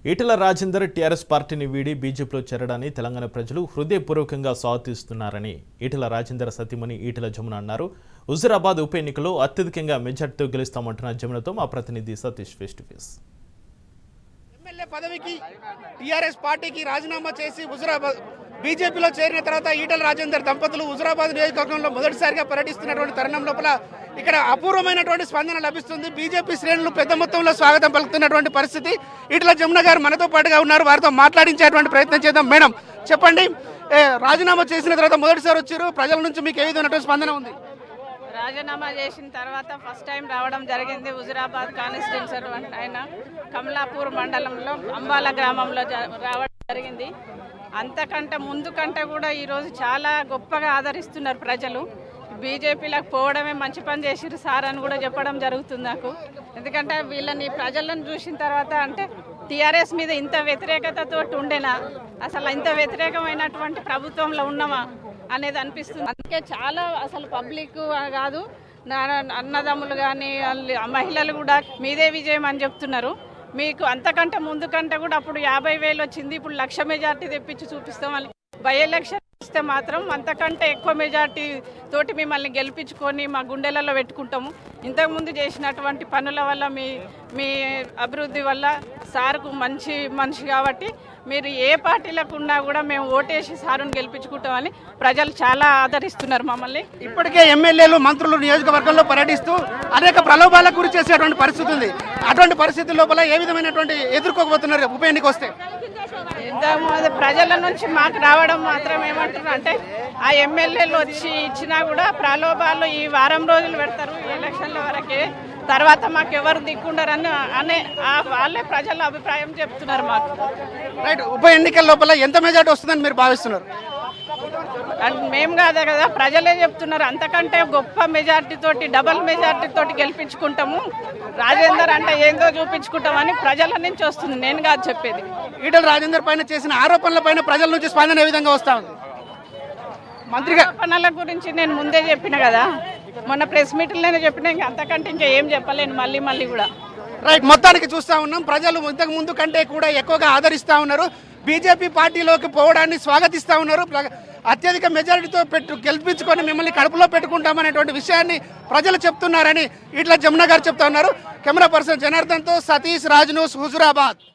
Etela Rajender TRS పార్టీని వీడి బీజేపీలో చేరడాన్ని తెలంగాణ ప్రజలు హృదయపూర్వకంగా స్వాగతిస్తున్నారని ఈటల రాజేందర్ సతీమణి ఈటల జమున అన్నారు హుజురాబాద్ ఉప ఎన్నికలో అత్యధికంగా మెజార్టీతో గెలుస్తామంటున్న జమునతో మా ప్రతినిధి Satish face to face MLA పదవికి టీఆర్ఎస్ పార్టీకి రాజీనామా చేసి హుజురాబాద్ బీజేపీలో చేరిన తర్వాత ఈటల రాజేందర్ దంపతులు హుజురాబాద్ నియోజకవర్గంలో మొదటిసారిగా పర్యటిస్తున్నటువంటి తరుణం లోపల ఇక్కడ అపూర్వమైనటువంటి స్పందన లభిస్తుంది బీజేపీ శ్రేణులు పెద్ద మొత్తంలో స్వాగతం పలుకుతున్నటువంటి పరిస్థితి ఈటల జమున గారు మనతో పాటుగా ఉన్నారు వారితో మాట్లాడించేటువంటి ప్రయత్నం చేద్దాం మేడం చెప్పండి ఏ, రాజీనామా చేసిన తర్వాత మొదటిసారి వచ్చారు ప్రజల నుంచి మీకు ఏ విధమైనటువంటి స్పందన ఉంది రాజీనామా చేసిన తర్వాత ఫస్ట్ టైం రావడం జరిగింది హుజురాబాద్ కాన్స్టిట్యూన్సీ ఆయన కమలాపూర్ మండలంలో అంబాల గ్రామంలో జ- రావడం జరిగింది అంతకంటే ముందు కంటే కూడా ఈరోజు చాలా గొప్పగా ఆదరిస్తున్నారు ప్రజలు బీజేపీలకు పోవడమే మంచి పని చేసిరు సార్ అని కూడా చెప్పడం జరుగుతుంది నాకు ఎందుకంటే వీళ్ళని ప్రజలను చూసిన తర్వాత అంటే టీఆర్ఎస్ మీద ఇంత వ్యతిరేకతతో ఉండేనా అసలు ఇంత వ్యతిరేకమైనటువంటి ప్రభుత్వంలో ఉన్నామా అనేది అనిపిస్తుంది అందుకే చాలా అసలు పబ్లిక్ కాదు నా- అన్నదమ్ములు కానీ మహిళలు కూడా మీదే విజయం అని చెప్తున్నారు మీకు అంతకంటే ముందు కంటే కూడా అప్పుడు యాభై వేలు వచ్చింది ఇప్పుడు లక్ష మెజార్టీ తెప్పించి చూపిస్తామని బై ఎలక్షన్ ఇస్తే మాత్రం అంతకంటే ఎక్కువ మెజార్టీ తోటి మిమ్మల్ని గెలిపించుకొని మా గుండెలలో పెట్టుకుంటాము ఇంతకుముందు చేసినటువంటి పనుల వల్ల మీ మీ అభివృద్ధి వల్ల సార్కు మంచి మనిషి కాబట్టి మీరు ఏ పార్టీలకు ఉన్నా కూడా మేము ఓటేసి సారుని గెలిపించుకుంటామని ప్రజలు చాలా ఆదరిస్తున్నారు మమ్మల్ని ఇప్పటికే ఎమ్మెల్యేలు మంత్రులు నియోజకవర్గంలో పర్యటిస్తూ అనేక ప్రలోభాలకు గురి చేసేటువంటి పరిస్థితి ఉంది అటువంటి పరిస్థితి లోపల ఏ విధమైనటువంటి ఎదుర్కోకపోతున్నారు ఉప ఎన్నిక వస్తే ఇంతకుముందు ప్రజల నుంచి మాకు రావడం మాత్రం ఏమంటున్నారు అంటే ఆ ఎమ్మెల్యేలు వచ్చి ఇచ్చినా కూడా ప్రలోభాలు ఈ వారం రోజులు పెడతారు ఈ ఎలక్షన్ల వరకే తర్వాత మాకు ఎవరు దిక్కుండరని అనే ఆ వాళ్ళే ప్రజల అభిప్రాయం చెప్తున్నారు మాకు రైట్ ఉప ఎన్నికల లోపల ఎంత మెజార్టీ వస్తుందని మీరు భావిస్తున్నారు అండ్ మేము కాదే కదా ప్రజలే చెప్తున్నారు అంతకంటే గొప్ప మెజార్టీ తోటి డబల్ మెజార్టీ తోటి గెలిపించుకుంటాము రాజేందర్ అంటే ఏందో చూపించుకుంటామని ప్రజల నుంచి వస్తుంది నేను కాదు చెప్పేది ఈటల రాజేందర్ పైన చేసిన ఆరోపణల పైన ప్రజల నుంచి స్పందన ఏ విధంగా వస్తా ఉంది మంత్రిగా పనుల గురించి నేను ముందే చెప్పిన కదా మొన్న ప్రెస్ మీట్లోనే చెప్పిన ఇంకా అంతకంటే ఇంకా ఏం చెప్పలేను మళ్ళీ మళ్ళీ కూడా రైట్ మొత్తానికి చూస్తా ఉన్నాం ప్రజలు ఇంతకు ముందు కంటే కూడా ఎక్కువగా ఆదరిస్తా ఉన్నారు బీజేపీ పార్టీలోకి పోవడాన్ని స్వాగతిస్తా ఉన్నారు ప్ర- అత్యధిక మెజారిటీతో పెట్టు గెలిపించుకొని మిమ్మల్ని కడుపులో పెట్టుకుంటామనేటువంటి విషయాన్ని ప్రజలు చెప్తున్నారని ఇట్లా జమున గారు చెప్తా ఉన్నారు కెమెరా పర్సన్ జనార్దన్తో సతీష్ రాజ్ న్యూస్ హుజురాబాద్